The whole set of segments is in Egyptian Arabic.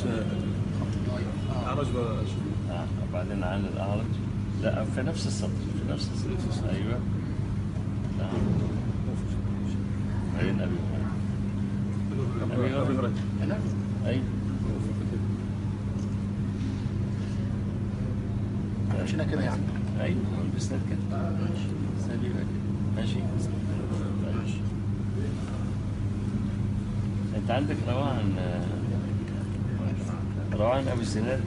اعرج آه. وبعدين عن الأعرج لا في نفس السطر في نفس السطر أيوه نعم بعدين أبي هريرة أبي هريرة أيوه مشينا كده يعني ايوه لبسنا كده سليمة كده ماشي ماشي انت عندك روان روان ابو الزناد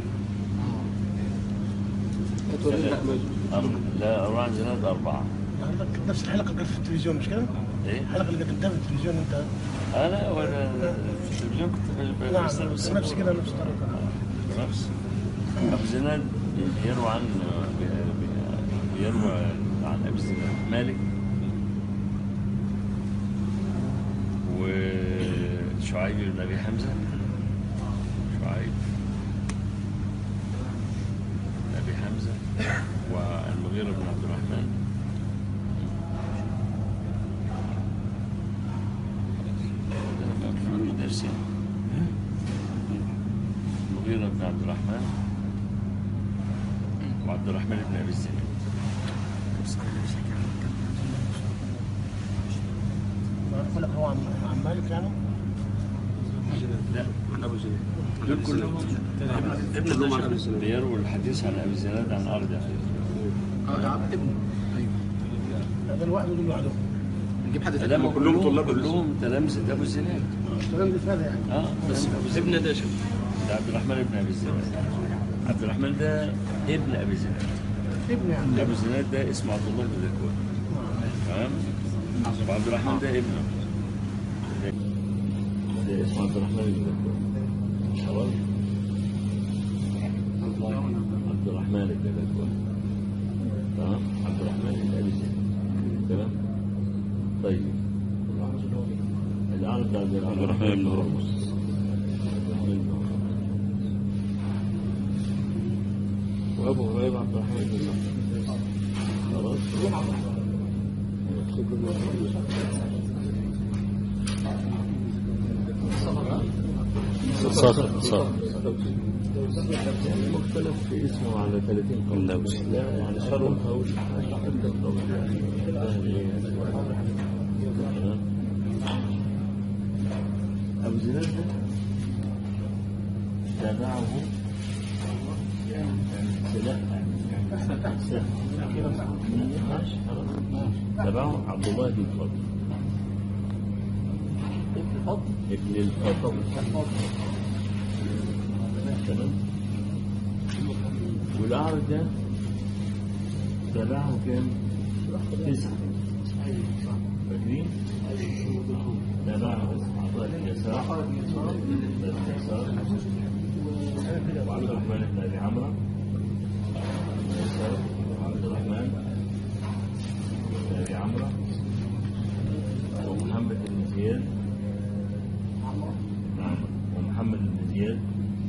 أر- لا روان زناد اربعه عندك نفس الحلقه اللي كانت في التلفزيون مش كده؟ ايه الحلقه اللي كانت قدام في التلفزيون انت انا ولا في التلفزيون كنت ب- نعم بس- بس- نفس كده نفس الطريقه نفس ابو زناد يروى عن بي- بي- يروى عن ابي زناد مالك وشعيب بن ابي حمزه شعيب بن ابي حمزه والمغيره بن عبد الرحمن في درسين المغيرة بن عبد الرحمن وعبد الرحمن بن أبي الزناد بقول لك هو عن عن مالك يعني لا عن ابو زيد دول كلهم ابن كلهم عن ابو زيد بيرووا الحديث عن أبي الزناد عن أرجع ابن هذا الواحد ودول لوحده نجيب حد لا تاني ما هم كلهم كلهم طلاب كلهم تلامذة أبو الزناد الكلام ده هذا يعني اه بس أبو الزناد ابن ده شو ده عبد الرحمن بن أبي الزناد عبد الرحمن ده ابن أبي الزناد ابن يعني أبو الزناد ده اسمه عبد الله بن ذكوان تمام وعبد الرحمن ده ابنه ده اسمه عبد الرحمن بن ذكوان خلاص عبد الرحمن بن ذكوان تمام عبد الرحمن بن ابي زيد تمام طيب الأعرج عبد الرحمن بن هرمز وابو هريره عبد الرحمن بن زكوان خلاص صخر صخر مختلف في اسمه على 30 قول لا يعني شر هوش أبو زناد ده تابعه سلاح تابعه عبد الله بن الفضل ابن الفضل تمام والأعرج ده تابعه كام؟ تسعة فاكرين؟ تابعه عطاء اليسار اليسار وعبد الرحمن بن أبي عمرو اليسار عبد الرحمن بن أبي عمرو ومحمد بن زياد نعم ومحمد بن زياد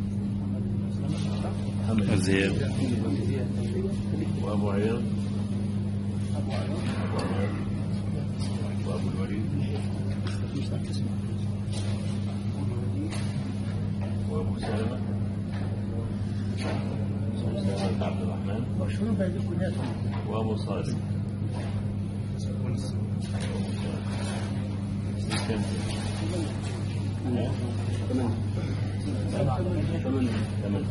محمد زياد وابو عياض ابو عياض وابو الوليد وابو سلمه ابو سلمه بن عبد الرحمن مشهورين بهذه كنياتهم وابو صالح كم؟ ثمانية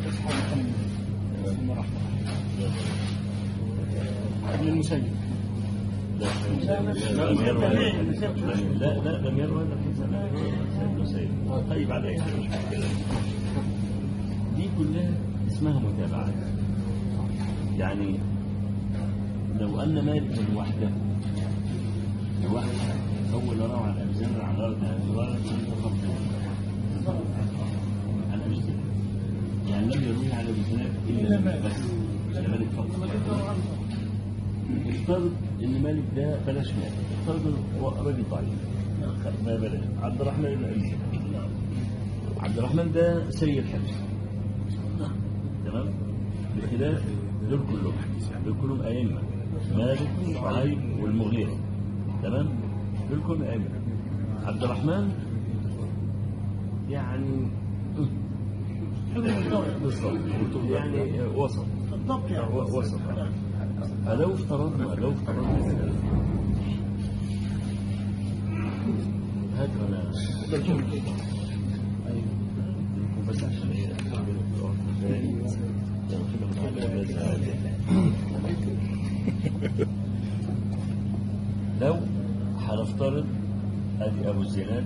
ابن المسيب لا لم يروى لا لا لم يروى الا في زمان سيد سيد طيب على اي حال مش مشكله دي كلها اسمها متابعات يعني لو ان مالكا وحده لوحده اول روى عن ابي زناد عن غرض ابي عن ابي زناد يعني لم يروي عن ابي زناد الا مالك بس إلا مالك فقط افترض ان مالك ده بلاش مالك افترض إنه هو راجل ضعيف ما بلاش عبد الرحمن بن ابي زيد. عبد الرحمن ده سيد حفظ تمام بخلاف دول كلهم دول كلهم ائمه مالك وشعيب والمغيره تمام دول كلهم ائمه عبد الرحمن يعني بالضبط يعني وسط بالضبط يعني و- وسط فلو افترضنا لو افترضنا كده هات انا بس عشان ايه لو هنفترض ادي ابو الزناد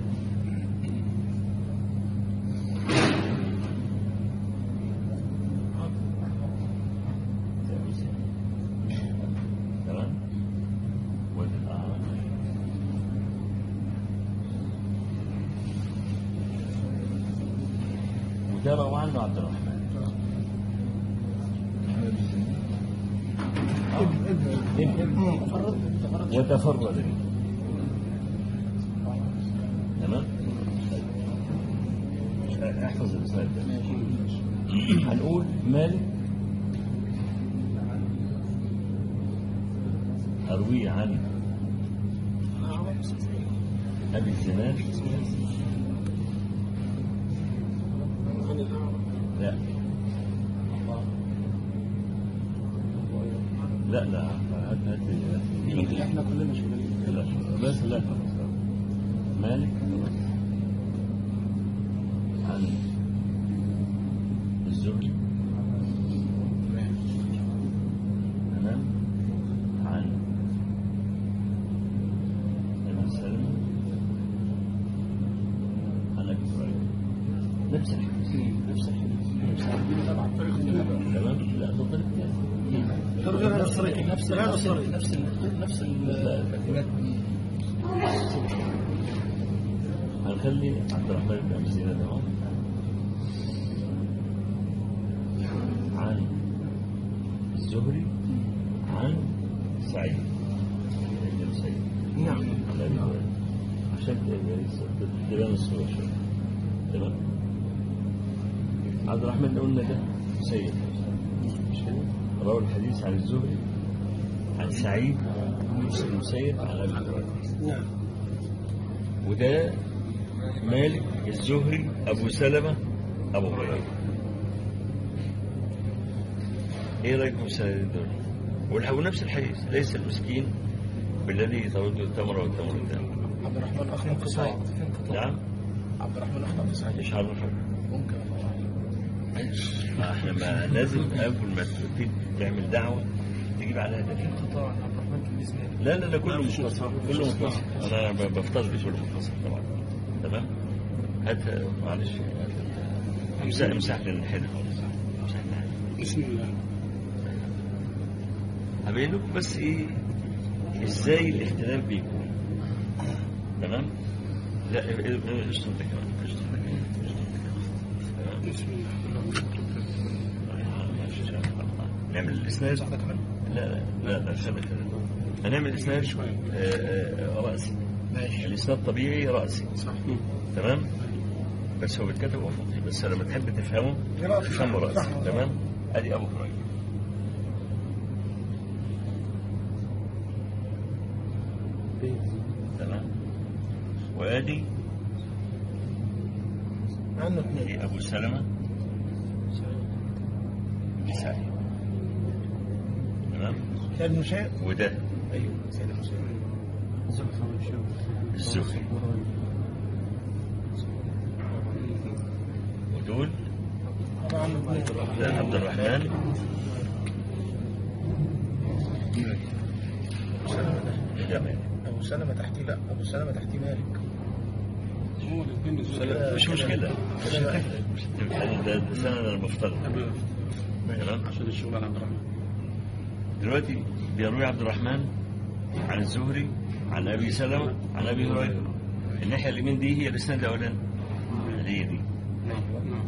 ده أبو الزناد. تمام وادي الاعرج وده روى عنه عبد الرحمن وتفرد به تمام احفظ الاسناد ده هنقول مالك ارويه عن ابي الزناد لا لا لا هات هات يمكن احنا كلنا شغالين لا بس لا خلاص مالك عن الزهري تمام عن ابن سلمة عن ابي هريره نفس الحديث نفس الحديث تمام لا ده طريق ثاني نفس الطريق نفس نفس نفس نفس هنخلي عبد الرحمن بن ابي زياد اهو عن الزهري عن سعيد بن سعيد نعم عن ابي هريره عشان تبان الصوره شويه تمام عبد الرحمن اللي قلنا ده سيد مش كده؟ روى الحديث عن الزهري عن سعيد بن المسيب عن ابي هريره نعم وده مالك الزهري أبو سلمة أبو هريرة إيه رأيكم في السنتين دول؟ والحو نفس الحديث ليس المسكين بالذي ترد التمر والتمر التمر عبد الرحمن اخطا في سعيد نعم عبد الرحمن اخطا في سعيد ايش عرفك؟ ممكن ما احنا ما لازم اول ما تبتدي تعمل دعوه تجيب عليها دليل طبعا عبد الرحمن كان اسمه لا لا لا كله متصل كله متصل انا ب- بفترض كله متصل طبعا تمام هات معلش امسح امسح لي الحين خالص امسح لي الحين. بسم الله هبين لكم بس ايه ازاي الاختلاف بيكون تمام لا اشتم ده كمان اشتم ده كمان تمام؟ بسم الله نعمل الاسناد لا لا لا لا خلي كده هنعمل اسناد آه، آه، راسي ماشي الاسناد طبيعي راسي صح تمام بس هو بيتكتب افقي بس لما تحب تفهمه رأسي. تفهمه راسي صح. تمام ادي ابو هريره تمام وادي عنه اثنين ادي ابو سلمه بن سعيد تمام سيد المشايخ وده ايوه سيد المشايخ الزهري ودول عنه اثنين ده عبد الرحمن ده مالك ابو سلمة تحتيه لا ابو سلمة تحتيه مالك هو الاثنين بالسلام مش مشكلة ده ده سنة أنا بفترض تمام عشان الشغل على عبد الرحمن دلوقتي بيروي عبد الرحمن عن الزهري عن أبي سلمة عن أبي هريرة الناحية اليمين دي هي الإسناد الأولاني هي دي نعم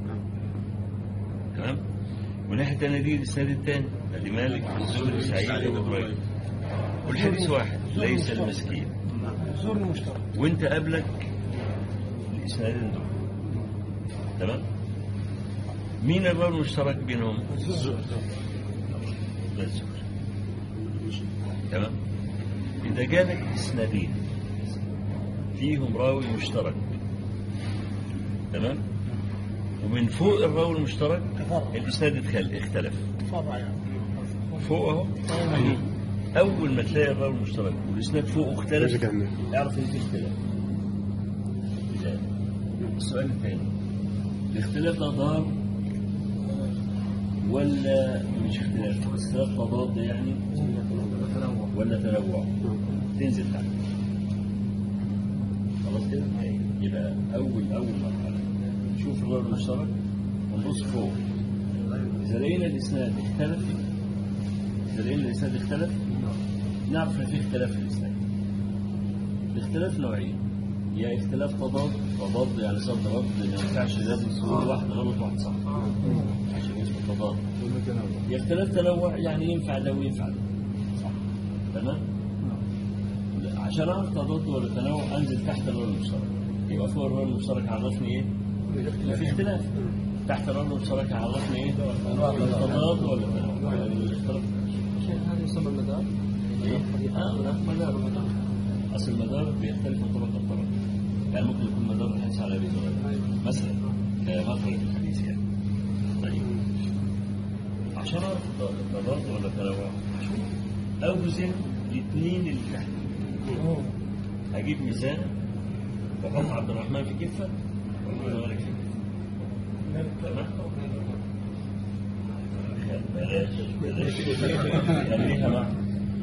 تمام والناحية الثانية دي الإسناد الثاني أدي مالك الزهري سعيد أبو هريرة والحديث واحد ليس المسكين زورني مشترك وانت قبلك الاسنادين دول تمام مين الباب المشترك بينهم ده الزهري تمام اذا جالك اسنادين فيهم راوي مشترك تمام ومن فوق الراوي المشترك تفرع الاسناد اتخل- اختلف تفرع يعني فوق اهو اول ما تلاقي الراوي المشترك والاسناد فوقه اختلف اعرف ان في اختلاف لا. السؤال الثاني الاختلاف ده ضار ولا مش اختلاف اختلاف تضاد يعني ولا تنوع تنزل تحت خلاص كده يبقى اول اول مرحله نشوف الراوي المشترك ونبص فوق اذا لقينا الاسناد اختلف اذا لقينا الاسناد اختلف نعرف ان في اختلاف في الاسناد الاختلاف نوعين يا اختلاف تضاد تضاد يعني صد رد ما ينفعش لازم تقول واحد غلط واحد صح عشان اسمه تضاد يا اختلاف تنوع يعني ينفع ده وينفع ده صح تمام لا، عشان اعرف تضاد ولا تنوع انزل تحت الرول المشترك يبقى فوق الرول المشترك عرفني ايه؟ إن في اختلاف تحت الرول المشترك عرفني ايه؟ تضاد ولا تنوع يعني الاختلاف هذا يسمى المدار إيه؟ آه، لا، مدار مدار اصل المدار بيختلف من طبقه لطبقه يعني ممكن يكون مدار الحديث على ابي هريره مثلا كمخرج الحديث يعني طيب عشان اعرف التضاد ولا التنوع هشوف اوزن الاثنين اللي تحت هجيب ميزان واحط عبد الرحمن في كفه واقول له مالك في كفه تمام بلاش بلاش خليها معاك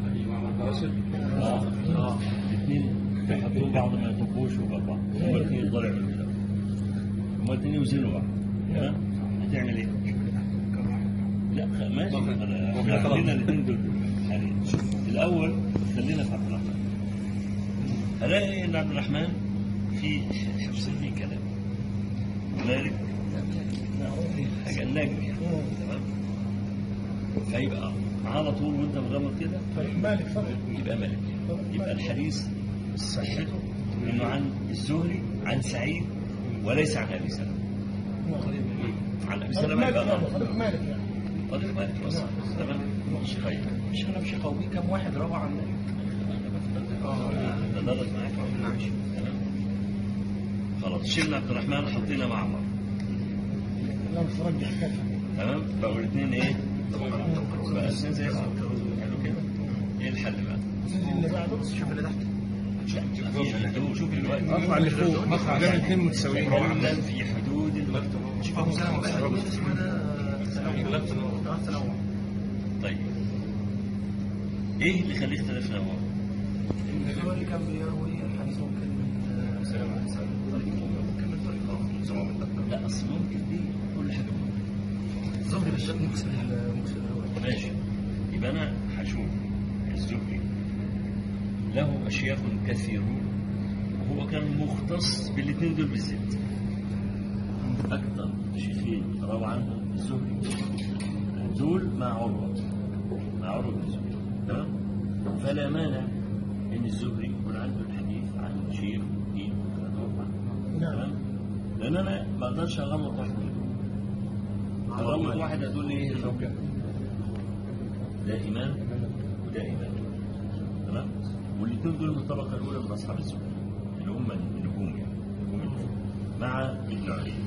اه اه الاثنين بيحطوا بعض ما يطبوش وبعض هما الاثنين يقدروا يعملوا كده هما الاثنين يوزنوا بعض تمام هتعمل ايه؟ لا خ- ماشي انا احنا خلينا الاثنين دول يعني شوف الاول خلينا في عبد الرحمن الاقي ان عبد الرحمن في حفظ في كلام مالك حاجه نجم يعني تمام فيبقى على طول وانت مغمض كده طيب مالك فرق يبقى ملك يبقى الحديث صحته انه عن الزهري عن سعيد وليس عن ابي سلمه عن ابي سلمه مالك يبقى يعني غلط فرق مالك يعني طريق مالك بس تمام مش خير مش انا مش قوي كم واحد روى عن مالك تدرج معاك ماشي تمام خلاص شلنا عبد الرحمن حطينا معمر لا مش رجح كذا تمام بقوا الاثنين ايه؟ بقى الاثنين زي بعض حلو كده ايه الحل بقى؟ اللي بعده شوف اللي تحت في حدود شوف الوقت مطلع اللي فوق مطلع ده الاثنين متساويين كلا في حدود الوقت شوف ابو سلمه بقى اسمه ده تنوع طيب ايه اللي يخليه اختلاف نوع؟ هو اللي كان بيروي الحديث ممكن من سلام على سلام ممكن من طريق سواء لا اصل ممكن دي كل حاجه ممكن. ظهر الشيء مكسر المكسر ماشي يبقى انا هشوف الزهري له اشياخ كثيرون وهو كان مختص بالاثنين دول بالذات اكثر شيخين روى عنهم الزهري دول مع عروه مع عروه بن الزبير تمام فلا مانع ان الزهري يكون عنده الحديث عن شيخ دين تمام لان انا ما اقدرش اغمض واحد منهم اغمض واحد هتقول لي ايه الحجه ده إمام وده إمام تمام والاثنين دول من الطبقة الأولى من أصحاب الزهد اللي هم النجوم يعني نجوم النجوم مع ابن عيينة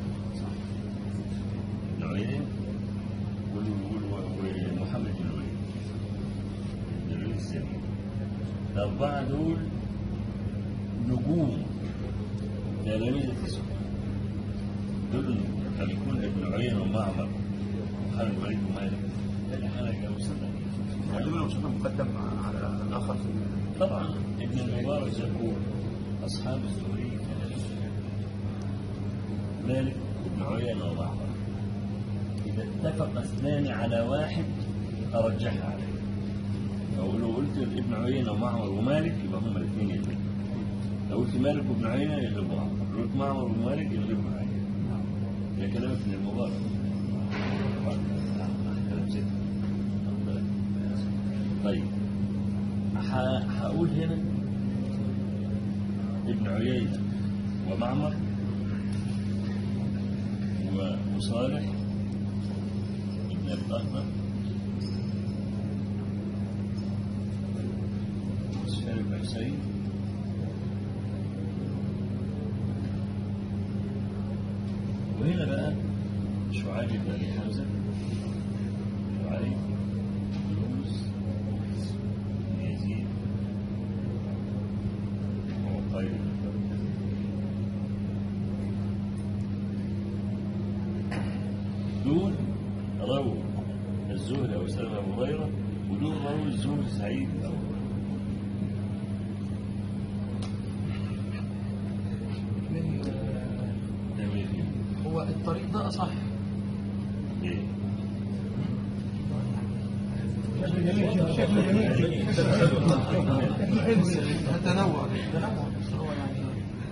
ابن عيينة وال- وال- ومحمد بن الوليد بن الوليد الزميل الأربعة دول نجوم تلاميذ الزهد دول النجوم لما يكون ابن عيينة ومعمر ومحمد بن الوليد ومالك ده حاجة مسلمة دول لو شفنا مقدم على الاخر في طبعا ابن المبارك يقول اصحاب الزهري ثلاثه مالك وابن عيينه ومعمر اذا اتفق اثنان على واحد ارجحها عليه لو لو قلت ابن عيينه ومعمر ومالك يبقى هما الاثنين يغلبوا لو قلت مالك وابن عيينه يغلبوا معمر لو قلت معمر ومالك يغلبوا عيينه ده كلام ابن المبارك كلام زين طيب ح- هقول هنا ابن عيينة ومعمر و- وصالح ابن أبي الأخضر وسفيان بن حسين وهنا بقى شعيب بن ابي حمزه شعيب يونس يزيد وقيل دول رووا الزهري او سلمة ابو هريره ودول رووا الزهري سعيد أو من تعمل فيه هو الطريق ده أصح ايه التنوع التنوع بس هو يعني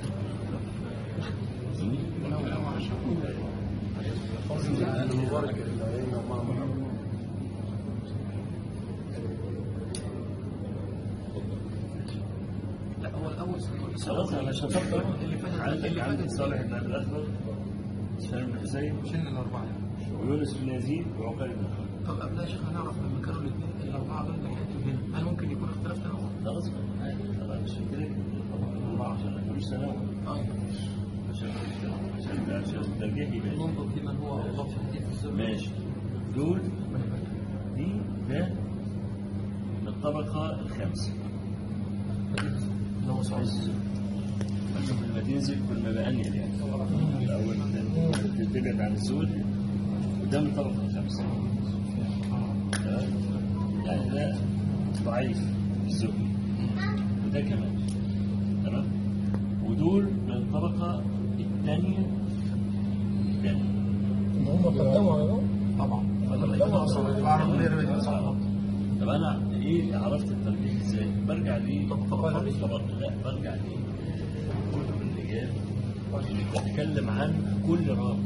لا هو الأول خلاص انا مش هفكر اللي فاتت عندك اللي عندك فاتت صالح بن ابي الاخضر سالم بن حسين شلنا الأربعة ويونس بن يزيد وعقيل بن خالد طب قبلها يا شيخ هنعرف لما كانوا الاثنين الأربعة دول ناحيتهم هنا هل ممكن يكون اختلاف تنوع؟ خلاص طبعا مش كده طبعا الله عشان مفيش تنوع طيب عشان عشان عشان الترجيح يبقى ننظر في من هو أوضح في حديث الزهري ماشي دول دي ده من الطبقة الخامسة اللي هو صحيح كل ما تنزل كل ما بأنيل يعني الأول تبعد عن الزول وده من الطبقة الخامسة تمام؟ يعني ده ضعيف الزهري وده كمان تمام ودول من الطبقة الثانية الثانية هم قدموا على ده طبعا بعرف ليه رميت صح طب انا ايه عرفت الترجيح ازاي؟ برجع ليه طبقات طبقات لا برجع ليه كتب الرجال اللي بتتكلم عن كل راوي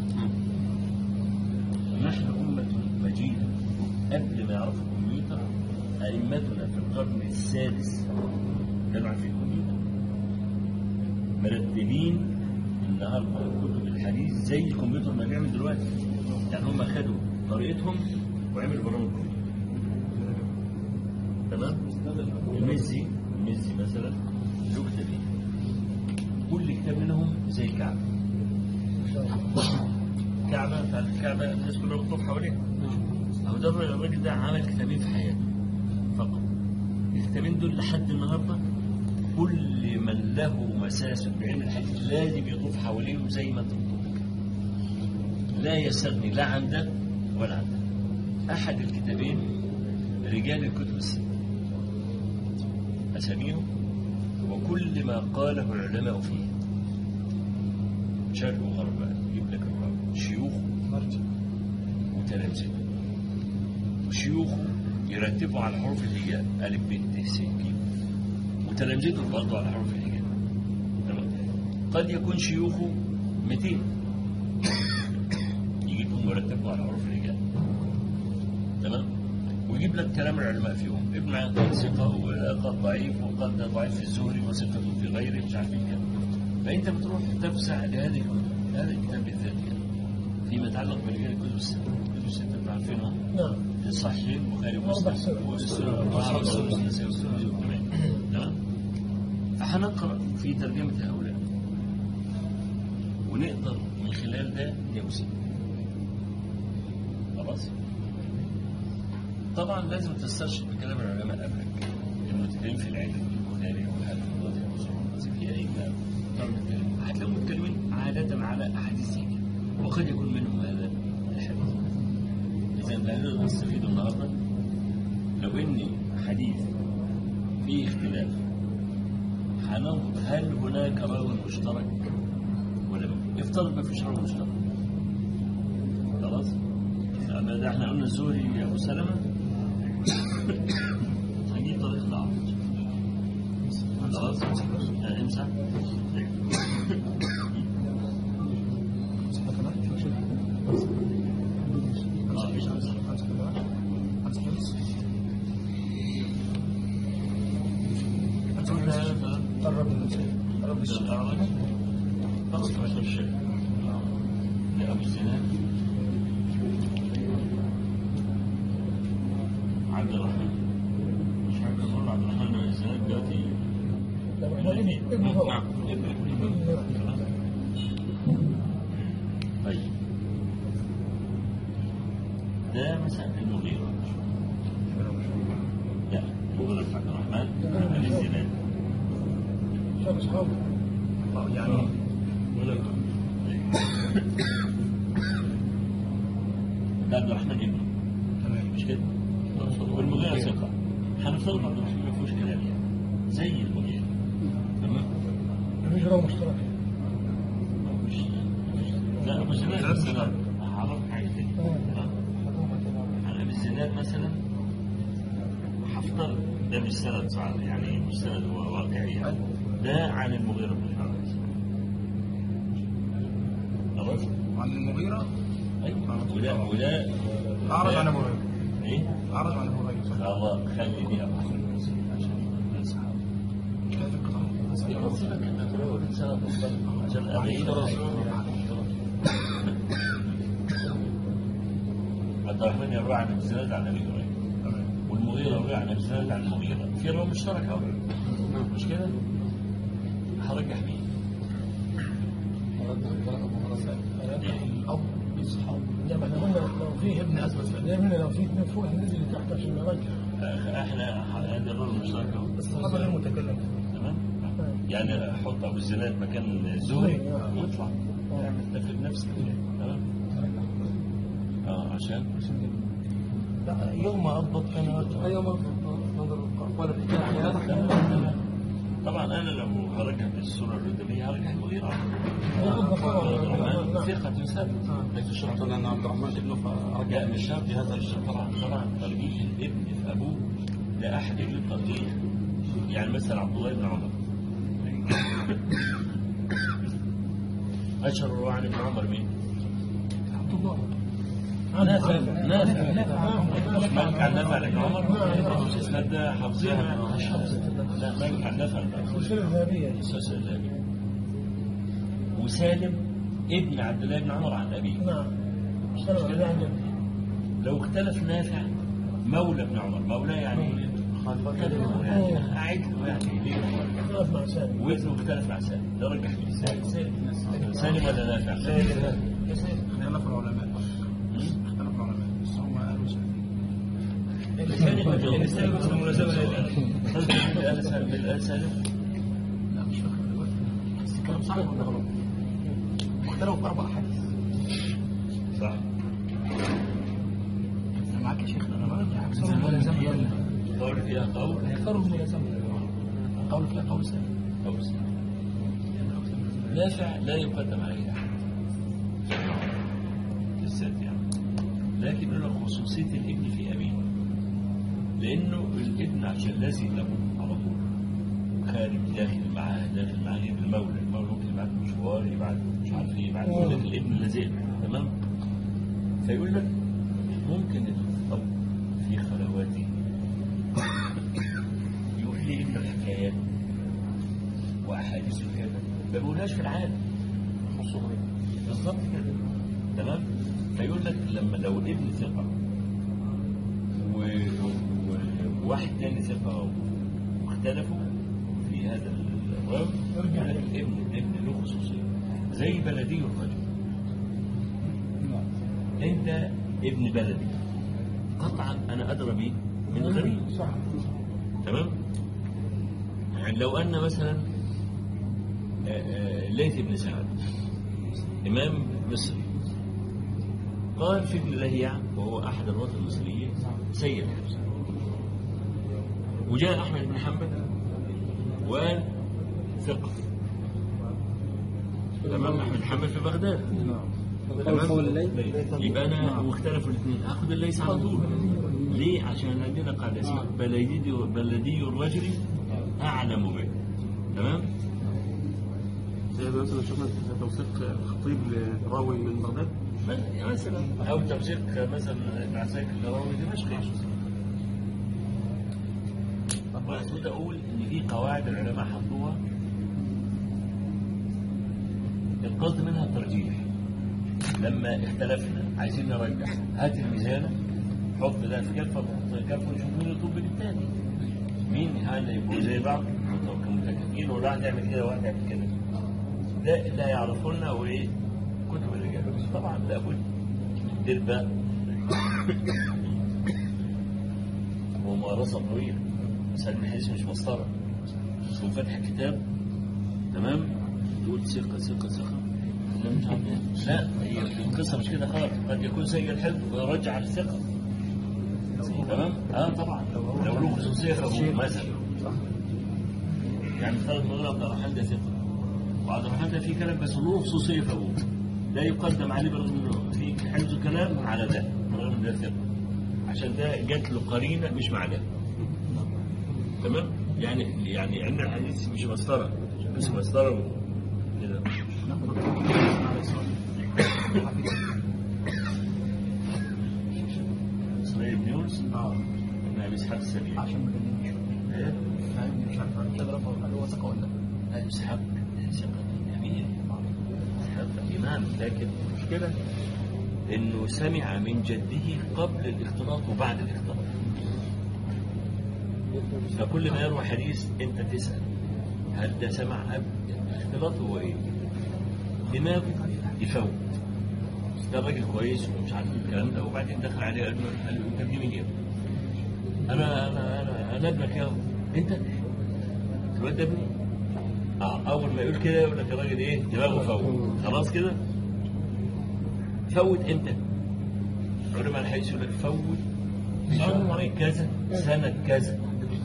نحن أمة مجيدة قبل ما يعرفوا الكمبيوتر أئمتنا في القرن السادس كانوا عارفين الكمبيوتر مرتبين النهارده كتب الحديث زي الكمبيوتر ما بيعمل دلوقتي يعني هم خدوا طريقتهم وعملوا برامج كمبيوتر تمام المزي المزي مثلا له كتابين كل كتاب منهم زي الكعبة كعبة بتاعت الكعبة الناس كلها بتطوف حواليها أو ده الراجل الراجل ده عمل كتابين في حياته فقط الكتابين دول لحد النهاردة كل من له مساس بعلم الحديث لازم يطوف حواليهم زي ما انت بتطوف لا يستغني لا عن ده ولا عن ده أحد الكتابين رجال الكتب الستة أساميهم وكل ما قاله العلماء فيه شرق وغرب بقى يجيب لك الراوي شيوخه وتلامذته وشيوخه يرتبوا على حروف الهجاء ألف ب ت س ج وتلامذته برضه على حروف الهجاء تمام قد يكون شيوخه 200 يجيبهم يرتبوا على حروف الهجاء تمام ويجيب لك كلام العلماء فيهم ابن معين ثقة وقد ضعيف وقد ضعيف في الزهري وثقة في غيره مش عارف ايه كده فانت بتروح تفزع لهذه الكتب هذا الكتاب بالذات يعني فيما يتعلق برجال الكتب الستة الكتب الستة انتوا عارفينها نعم الصحيحين البخاري أربع ومسلم سنة. والسنن الأربعة والسنن النسائي والسنن الجماعي تمام فهنقرأ في ترجمة هؤلاء ونقدر من خلال ده نوصل خلاص طبعا لازم تسترشد بكلام العلماء قبلك المتكلمين في العلم البخاري والحديث والمسلم في اي كتاب تعرف تتكلم. هتلاقيهم متكلمين عادة على أحاديث زي كده وقد يكون منهم هذا الحديث إذا لا نقدر نستفيد النهارده لو إن حديث فيه اختلاف هننظر هل هناك راوي مشترك ولا لا؟ افترض ما فيش راوي مشترك خلاص أما ده احنا قلنا الزهري يا أبو سلمة هنجيب طريق الأعرج خلاص آه، امسح آه، مش امسح قرب قرب الأعرج خلاص ما في شيء لأبو الزناد عبد الرحمن مش عبد الرحمن عبد الرحمن بن الزناد دلوقتي ابن ابن نعم ابن ابن خلاص ده مثلا المغيرة لا المغيرة بن عبد الرحمن بن الزناد شاب اصحابه يعني ده عبد الرحمن ابنه تمام مش كده؟ والمغيرة ثقة هنفترض عبد الرحمن ما فيهوش كلام يعني زي المغيرة تمام؟ الهجرة مشتركة مش لا ابو الزناد مثلا هعرفك حاجة تانية تمام؟ عن ابي الزناد مثلا هفترض ده مش سند صعب يعني مش سند هو واقعي يعني ده عن المغيرة بن الحارث خلاص؟ عن المغيرة ايوه وده وده أعرض عن أبو هريرة ايه؟ أعرض عن أبو هريرة صح الله خلي دي ابو عشان نصحى كيف القطع عشان أبين عبد الرحمن يروي عن الزناد عن ابي هريره تمام والمغيره يروي عن الزناد عن المغيره في روايه مشتركه أهو. مش كده؟ هرجح مين؟ الأب يصحى لا ما احنا قلنا لو فيه ابن أثبت فعلا لا قلنا لو فيه اثنين فوق ننزل لتحت عشان نرجع احنا هذه الروايه المشتركه أهو. الصحابة غير متكلم تمام؟ يعني احط ابو الزناد مكان الزهري واطلع اعمل في نفس الكلام تمام؟ اه عشان لا يوم أضبط كان ايوه نظر ولا طبعا انا لو هرجع بالصوره القداميه هرجع المغيره نعم. ثقة ثابت ليس شرطا ان عبد الرحمن ابنه فرجع لا مش شرط هذا الشيء طبعا طبعا ترجيح الابن في ابوه لا احد يجيب ترجيح يعني مثلا عبد الله بن عمر اشهر رواه عن ابن عمر مين؟ عبد الله نافع نافع مش مالك عن نافع عن ابن عمر الاسناد ده حافظينها لا مالك عن نافع عن ابن عمر السلسلة الذهبية السلسلة الذهبية. وسالم ابن عبد الله بن عمر عن ابيه نعم اشتغل عليه عن جنبه لو اختلف نافع مولى ابن عمر مولى يعني كلمه يعني قاعد له يعني ليه اختلف مع سالم وزنه اختلف مع سالم ده رجح مين سالم سالم ولا نافع اختلاف العلماء اختلاف العلماء بس هم قالوا سالم ولا سالم بالمناسبة قال سالم بالآل سالم لا مش فاكر دلوقتي بس الكلام صحيح ولا غلط؟ اختلفوا في أربع حديث صح أنا معاك يا شيخ أنا معاك أكثر الملازمة قول فيها قول أكثر الملازمة قول فيها قول سالم قول سالم. نافع لا يقدم عليه أحد بالذات يعني لكن له خصوصية الابن في أبيه لأنه الابن عشان لازم أبوه على طول خارج داخل معاه داخل معاه غير المولى المولى ممكن يبعت مشوار يبعت مش عارف ايه يبعت يقول لك الابن لازم تمام فيقول لك ممكن الأب في خلواته يقول لي ابن الحكايات وأحاديث كذا ما بيقولهاش في العالم بالظبط كده تمام فيقول لك لما لو الابن ثقة و- و- وواحد تاني ثقة واختلفوا في هذا الراوي يقول لك الابن الابن له خصوصية زي بلدي الرجل انت ابن بلدي قطعا انا ادرى بيه من غريب صح تمام يعني لو ان مثلا آه، آه، ليث بن سعد امام مصري قال في ابن لهيع وهو احد الرواة المصريين سيد حفص وجاء احمد بن حنبل وقال ثقة تمام احمد بن حنبل في بغداد تمام يبقى انا واختلفوا الاثنين اخذ الليث على طول ليه عشان عندنا قاعده اسمها بلدي بلدي الرجل اعلم به تمام زي ما مثلا شفنا توثيق الخطيب لراوي من بغداد مثلا او توثيق مثلا ابن عساكر لراوي دمشق المقصود اقول ان في قواعد العلماء حطوها القصد منها الترجيح لما اختلفنا عايزين نرجح هات الميزانه حط ده في كفه وحط كفه ونشوف مين يطب للتاني مين هذا يبقوا زي بعض متكافئين ولا واحد يعمل كده وواحد يعمل كده ده اللي هيعرفوا لنا وايه كتب الرجال طبعا لابد دير بقى وممارسة طويلة مسألة الحديث مش مسطرة تكون فاتح كتاب تمام تقول ثقة ثقة ثقة لا مش عارف إيه. لا هي القصة مش كده خالص قد يكون سيء الحفظ ويرجع على الثقة تمام؟ اه طبعا لو له خصوصية فهو مثلا يعني فرض نقول عبد الرحمن ده ثقة وعبد الرحمن ده فيه كلام بس له خصوصية فهو ده يقدم عليه برغم انه في حفظ كلام على ده برغم انه ده ثقة عشان ده جات له قرينة مش مع ده تمام؟ يعني يعني عندنا الحديث مش مسطرة بس مسطرة كده اسرائيل بن يونس اه ابن ابي اسحاق السبيعي عشان ما كلمنيش ايه؟ مش عارف مش قادر افهم هل هو ثقه ولا لا لا اسحاق ثقة جميل اسحاق امام لكن المشكلة انه سمع من جده قبل الاختلاط وبعد الاختلاط فكل ما يروى حديث انت تسأل هل ده سمع قبل الاختلاط هو ايه؟ دماغه يفوت ده راجل كويس ومش عارف الكلام ده وبعدين دخل عليه قال له قال له انت ابني مين يا ابني؟ انا انا انا انا ابنك يا انت الواد ده ابني اه اول ما يقول كده يقول لك الراجل ايه دماغه فوت خلاص كده فوت امتى؟ علماء الحديث يقول لك فوت شهر كذا سنة كذا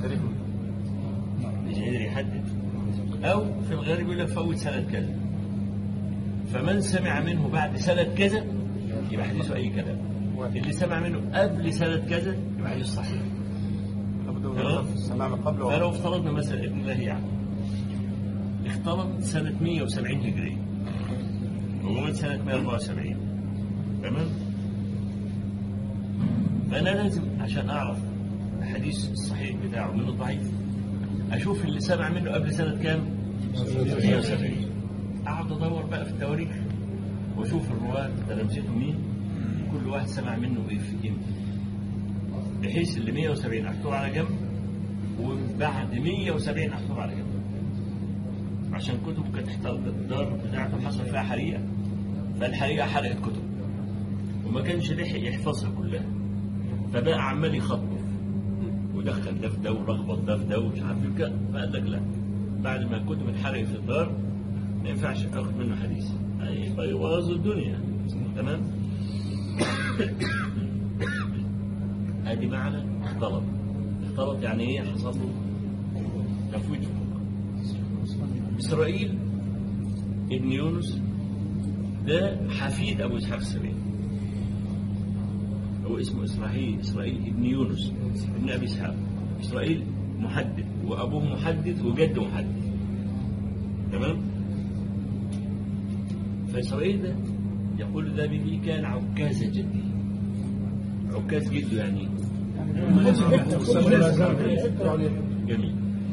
مش قادر يحدد أو في الغالب يقول لك فوت سنة كذا فمن سمع منه بعد سنة كذا يبقى حديثه أي كلام اللي سمع منه قبل سنة كذا يبقى حديثه صحيح تمام؟ سمعنا قبل فلو افترضنا مثلا ابن الله يعني اختلط سنة 170 هجرية ومات سنة 174 تمام فأنا لازم عشان أعرف الحديث الصحيح بتاعه من الضعيف أشوف اللي سمع منه قبل سنة كام 170 أقعد أدور بقى في التواريخ وأشوف الرواة تلامذتهم مين كل واحد سمع منه إيه في إمتى بحيث اللي 170 أحطه على جنب وبعد 170 أحطه على جنب عشان كتب كانت احترقت الدار بتاعته حصل فيها حريقة فالحريقة حرقت كتب وما كانش لحق يحفظها كلها فبقى عمال يخطف ودخل ده في ده ولخبط ده في ده ومش عارف إيه كده فقال لك لا بعد ما الكتب اتحرقت في الدار ما ينفعش اخد منه حديث يبقى يبوظ الدنيا تمام ادي معنى اختلط اختلط يعني ايه حصل له تفويت في الفقه. اسرائيل ابن يونس ده حفيد ابو اسحاق السبيعي هو اسمه اسرائيل اسرائيل ابن يونس ابن ابي اسحاق اسرائيل محدث وابوه محدث وجده محدث تمام فاسرائيل ده يقول ده به كان عكاز جدي عكاز جده يعني جميل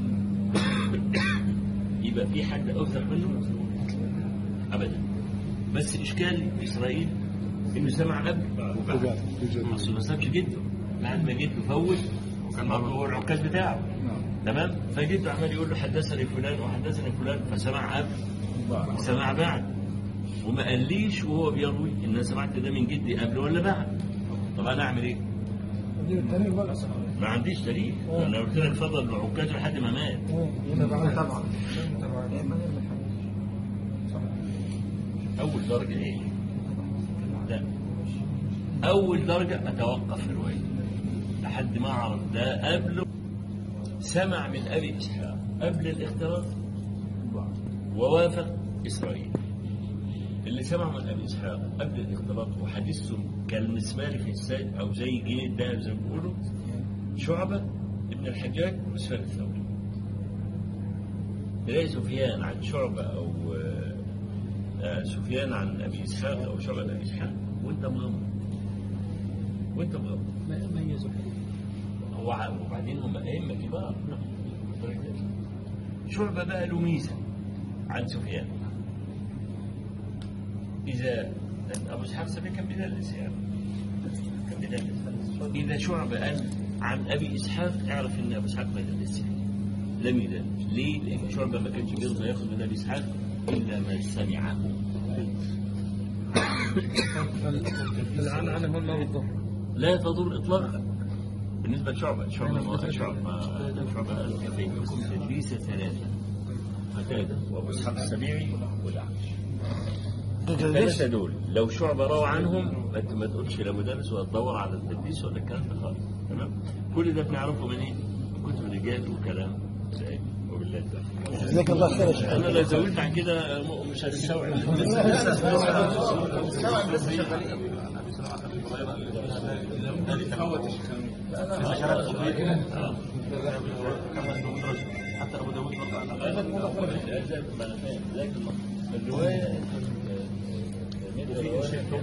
يبقى في حد اوثق منه ابدا بس اشكال اسرائيل انه سمع قبل وبعد اصل ما سابش جده بعد ما جده فوت وكان برضه هو العكاز بتاعه تمام فجده عمال يقول له حدثني فلان وحدثني فلان فسمع قبل سمع بعد وما قاليش وهو بيروي ان انا سمعت ده من جدي قبل ولا بعد طب انا اعمل ايه؟ ما عنديش دليل انا قلت لك فضل العكاز لحد ما مات طبعا اول درجه ايه؟ لا اول درجه اتوقف في الروايه لحد ما اعرف ده قبله سمع من ابي اسحاق قبل الاختلاط ووافق اسرائيل اللي سمع من ابي اسحاق قبل الاختلاط وحديثه كالمسمار في السيد او زي جنيه الذهب زي ما بيقولوا شعبه ابن الحجاج وسفيان الثوري تلاقي سفيان عن شعبه او آه، آه، سفيان عن ابي اسحاق او شعبه عن ابي اسحاق وانت مغمض وانت مغمض ميزوا هو ع- وبعدين هم ائمه كبار شعبه بقى له ميزه عن سفيان اذا ابو اسحاق سفيان كان بيدلس يعني كان بيدلس اذا شعبه قال عن ابي اسحاق اعرف ان ابو اسحاق ما يدلسش لم يدلس ليه؟ لان شعبه ما كانش بيرضى ياخذ من ابي اسحاق الا ما سمعه الآن عنه الله والظهر لا تضر اطلاقا بالنسبه لشعبه شعبه شعبه شعبه فيكم تدليس ثلاثه قتاده وابو اسحاق السبيعي والاعمش الثلاثه دول لو شعبه روى عنهم انت ما تقولش لا مدرس ولا تدور على التدليس ولا الكلام ده خالص تمام كل ده بنعرفه منين؟ من كتب الرجال وكلام سعيد وبالله التوفيق. جزاك الله خير يا شيخ انا لو زودت عن كده مش هتستوعب حتى ابو داوود برضه على لكن الروايه وفي شيء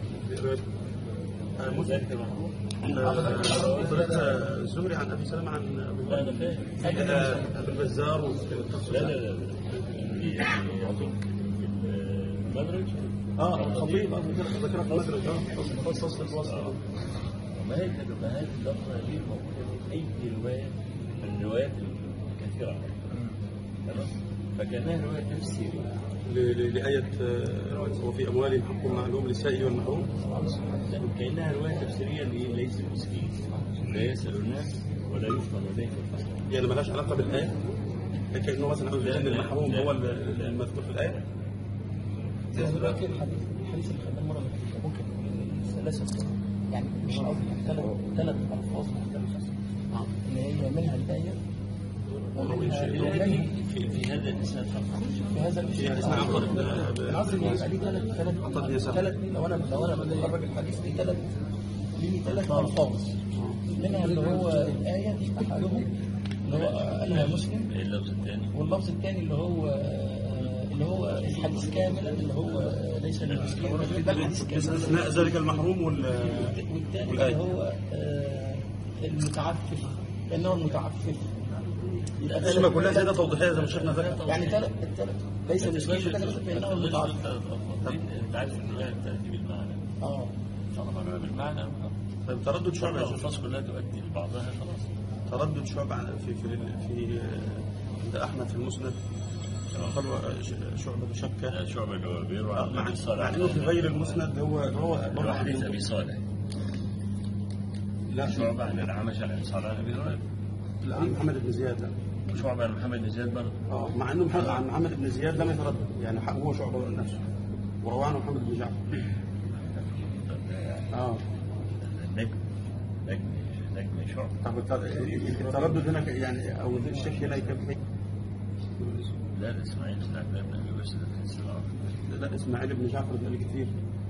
طلعت الزهري عن ابي سلمه عن ابي لا انا فاهم هريره ابي البزار لا لا لا لا يعني يعطيك المدرج اه الخطيب اه ذكرها في المدرج اه خصص الوصف ما هي كده ما هذه اللفظه دي موجوده في اي روايه من الروايات الكثيره تمام فكانها روايه تفسيريه ل- ل- لآية آه، وفي أموالهم حق معلوم للسائل والمحروم لا، كانها روايه تفسيريه لإيه؟ ليس المسكين لا يسال الناس ولا يفطن اليه في الفصل يعني ملهاش علاقة بالآية كأنه مثلا عاوز يقول إن المحروم هو ال- المذكور في الآية دلوقتي الحديث الحديث اللي خدناه المره اللي فاتت ممكن ثلاثه يعني مش قصدي ثلاث ثلاث الفاظ مختلفه آه. اللي هي منها الآية ومنها الإلهي في, في هذا الاسناد فقط في هذا يعني الشيء اسمها عقد العصر يبقى ليه ثلاث ثلاث عقد يسار. ثلاث لو انا لو انا بخرج الحديث ليه ثلاث ليه ثلاث الفاظ منها اللي هو الآية أحدهم اللي هو قالها مسلم اللفظ الثاني واللفظ الثاني اللي هو اللي هو الحديث كاملا اللي هو ليس للمسلم ده الحديث كاملا استثناء ذلك المحروم وال والثاني والآية. اللي هو آه، المتعفف لأنه المتعفف يبقى الكلمة ثلاث- كلها زيادة توضيحية زي ما شيخنا ذكر يعني ثلاث الثلاث ليس المسلم بكذا فإنه المتعفف انت عارف الروايه بتاتي بالمعنى اه طالما بالمعنى طيب تردد شعبة يا شيخ. الالفاظ كلها تؤدي لبعضها خلاص تردد شعبة عن- في في في عند أحمد في المسند قال ش- شعبة شكة شعبة اللي هو بيروى عن مع ابي صالح مع انه في غير المسند هو هو بيروى حديث ابي صالح لا شعبة عن الأعمش عن ابي صالح عن ابي هريره لا عن محمد بن زياد لا شعبة عن محمد بن زياد برضه اه مع انه محمد عن محمد بن زياد لم يتردد يعني حق هو شعبة نفسه ورواه عنه محمد بن جعفر اه نجم نجم نجم شعبة طب الت- التردد هنا ك- يعني او الشك هنا كيف لا لا اسماعيل بن عبد الله بن ابي بكر بن سلام لا اسماعيل بن جعفر ده كثير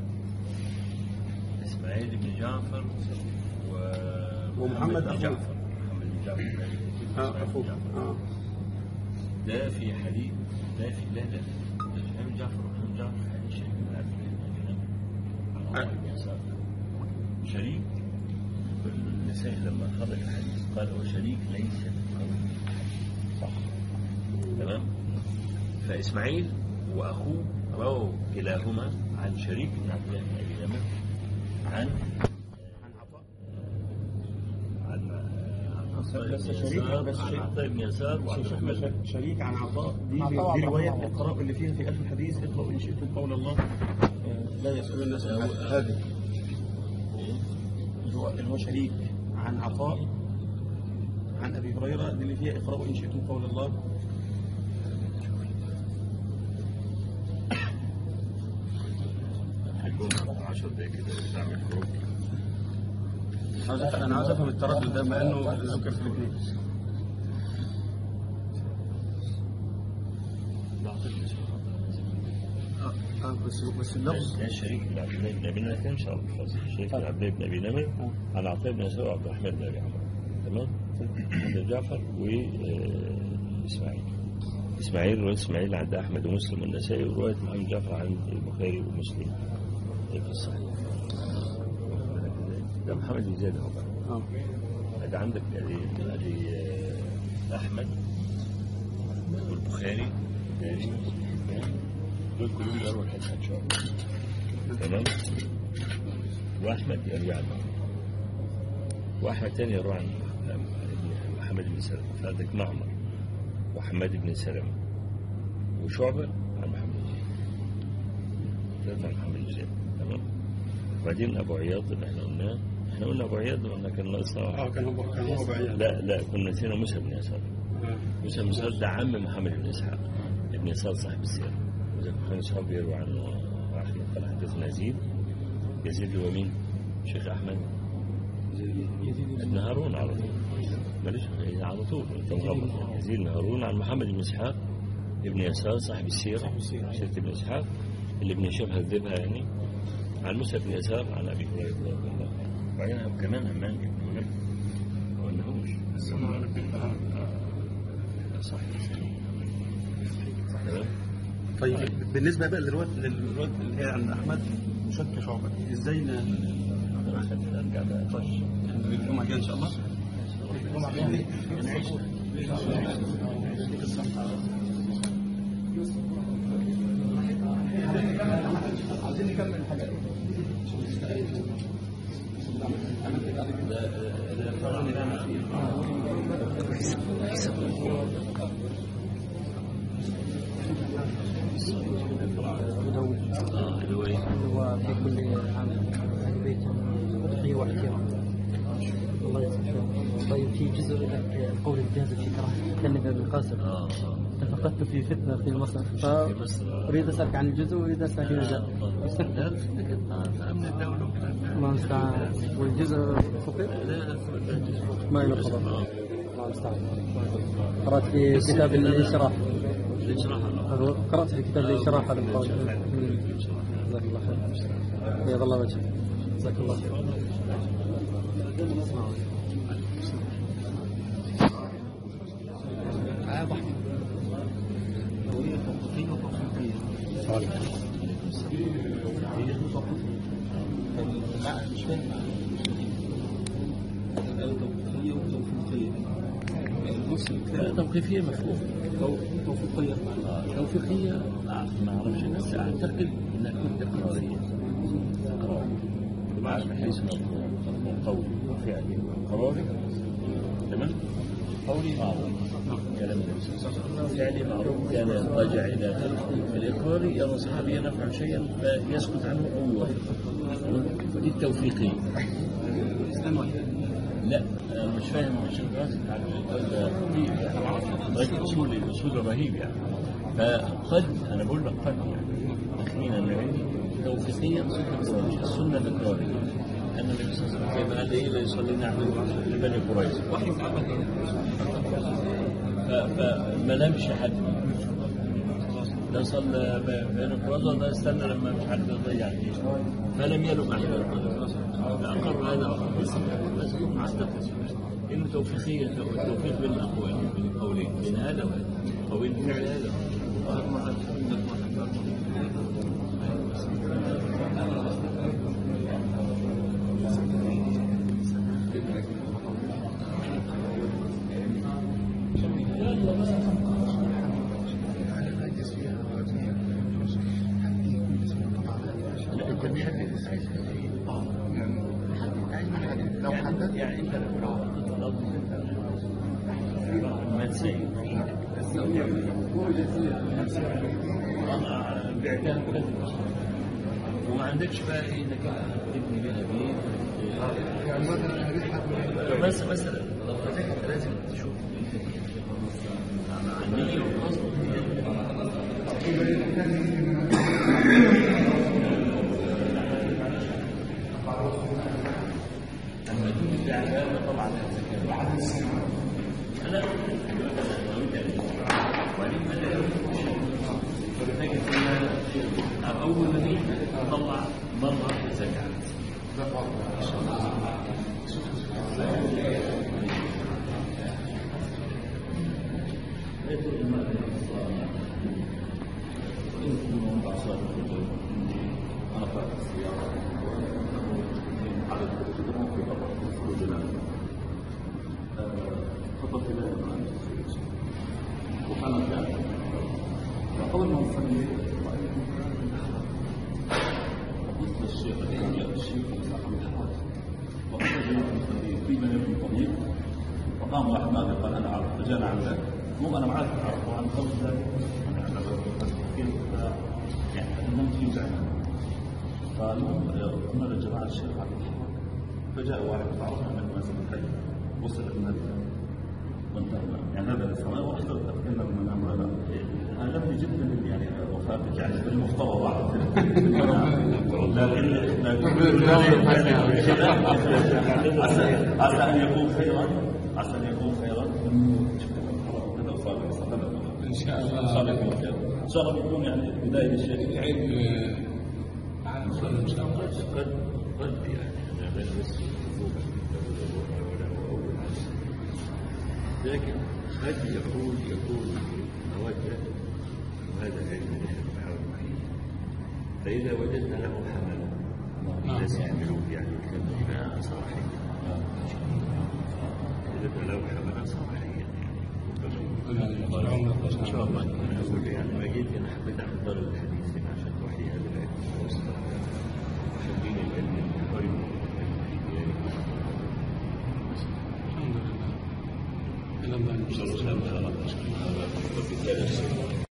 اسماعيل بن جعفر و ومحمد بن أخوه. جعفر محمد بن جعفر بن أبي بكر. اه إسماعيل بن اخوه جعفر. اه ده في حديث ده في لا لا ده محمد جعفر ومحمد جعفر في حديث شريك بن عبد الله بن عن عمر بن يسار شريك النسائي لما خرج الحديث قال هو شريك ليس بالقوي صح تمام فاسماعيل واخوه رووا كلاهما عن شريك بن عبد الله بن ابي نمر عن عن عن عطاء بن بس شريك- يسار بس عن شريك- عطاء بن يسار وعن محمد بن شريك عن عطاء دي, عطاء دي عن رواية عطاء. اقرأ اللي فيها في ألف الحديث اقرأوا إن شئتم قول الله آه، لا يسأل الناس عن هذه اللي هو اللي هو شريك عن عطاء عن أبي هريرة دي اللي فيها اقرأوا إن شئتم قول الله هيكون 10 دقايق كده نعمل خروج عاوز أفهم- أنا عاوز أفهم التردد ده مع إنه ذكر في الاثنين آه، آه، بس بس اللفظ ده الشريك بن عبد الله بن ابي نمر ان شاء الله خلاص الشريك بن عبد الله بن ابي نمر عن عطاء بن يسار وعبد الرحمن بن ابي عمرو تمام بن جعفر واسماعيل اسماعيل روايه اسماعيل عند احمد ومسلم والنسائي وروايه محمد جعفر عند البخاري ومسلم في الصحيح ده محمد بن زياد اهو اه ده عندك ادي ادي آه، احمد والبخاري البخاري، دول كلهم يرووا الحديث عن شعبه تمام واحمد يروي عنه واحمد تاني يروي عن محمد بن سلمه فعندك معمر وحماد بن سلمه وشعبه عن محمد بن زيد ثلاثة عن محمد بن زيد تمام وبعدين ابو عياض اللي احنا قلناه احنا قلنا ابو عياد ولا كان ناقصنا واحد؟ اه كان هو كان هو بعيد لا لا كنا نسينا موسى بن يسار آه. موسى بن يسار ده عم محمد بن اسحاق ابن يسار صاحب السيره وزي ما كان اسحاق يروي عنه واحد قال حدثنا يزيد يزيد هو مين؟ شيخ احمد ابن هارون على طول معلش هي على طول انت مغمض يزيد بن هارون عن محمد بن اسحاق ابن يسار صاحب السيره سيره ابن اسحاق اللي ابن هشام هذبها يعني عن موسى بن يسار عن ابي هريره رضي الله عنه وبعدين كمان امان بن هريره ما قلناهوش صح تمام طيب بالنسبه بقى للروايه للروايه اللي هي عند احمد مشكى شعبه ازاي ن- ارجع بقى طش الجمعه الجايه ان شاء الله الجمعة الجاية عايزين نكمل الحاجات اه اللي هو ايه؟ هو في كل عام أهل بيت تضحية واحترام الله يسلمك طيب في جزء لك قول الجاز في كراهة كلمة ابن القاسم اه اه فقدت في فتنة في مصر في مصر فأريد أسألك عن الجزء وأريد أسألك عن الجزء لا تفتكر آه، امن الدوله وكذا الله المستعان والجزء فقد لا لا لا جزء. ما ينقض آه. الله المستعان قرأت في كتاب الإشراح ليش راح الله؟ قرأت في كتاب الإشراح هذا القول جزاك الله خير بيض الله وجهك جزاك الله خير لا مش فاهم توقيفية وتوفيقية بص لا توقيفيه مفهوم توفيقية توفيقيه آه، ما اعرفش بس اعتقد انها كنت اقراريه اقرار بمعنى من حيث مضمون قولي وفعلي قراري تمام قولي معروف كلام النبي صلى الله عليه وسلم فعلي معروف كان يضطجع الى الاقراري يرى صحابي ينفع شيئا فيسكت عنه او يوافق فدي التوفيقيه لا أنا مش فاهم الشيخ راسي على في اصول اصول رهيب يعني فقد انا بقول لك قد يعني تخمين العلمي توفيقيا سنه السنه الاقراريه ان النبي صلى الله عليه وسلم كيف قال ايه لا يصلي نحن لبني قريظه وحي اتعمل هنا ف- فما لمش حد ده صلى ب- بين قريظه ده استنى لما مش عارف يضيع الجيش فلم يلم احد فاقر هذا بس بس اعتقد انه توفيقيه التوفيق بين الاقوال بين القولين بين هذا وهذا وبين فعل هذا لا انت محدد لو حدد يعني انت لو ما تسيب بعتها كلها وما عندكش بقى ايه انك انت تبني بيها بيت بس مثلا لو فتحت لازم تشوف النية والقصد أما دون الدعاء طبعا لا لو انت وبعدين بدأ فتجد ان اول ما تيجي تطلع مره زكاه فأول ما نصلي قلت للشيخ جاء الشيخ مساحة من الحوادث وخرج من المصلين في من يكون طبيب وقام واحد ماذا قال أنا أعرف فجاءنا عن ذلك مو أنا معاك أعرف وعن قبل ذلك أنا كيف يعني المهم في زعل فالمهم قلنا للجماعة الشيخ عبد الحميد فجاء واحد فعرفنا انك ماسك الحي وصل المنزل وانتهى يعني هذا السماء واحترت اتكلم من امر لا عجبني جدا يعني وفاتك يعني بالمفترض بعد لكن لكن عسى عسى ان يكون خيرا عسى ان يكون خيرا هذا صالح صالح ان شاء الله صالح خير ان شاء الله بيكون يعني بدايه للشيء العلم على الخير ان شاء الله قد قد يعني انا لا بس ولا اول لكن قد يكون يكون موجه وهذا علم نحن نحاول فيه فاذا وجدنا له حمل الناس يحملون يعني كلمه صلاحيه اذا له حملا صلاحيا يعني ان شاء الله انا اقول يعني ما جيت انا حبيت اعمل طالب الحديث هنا عشان توحي هذا العلم عشان دين العلم القريب الحمد لله الحمد لله صلى الله عليه وسلم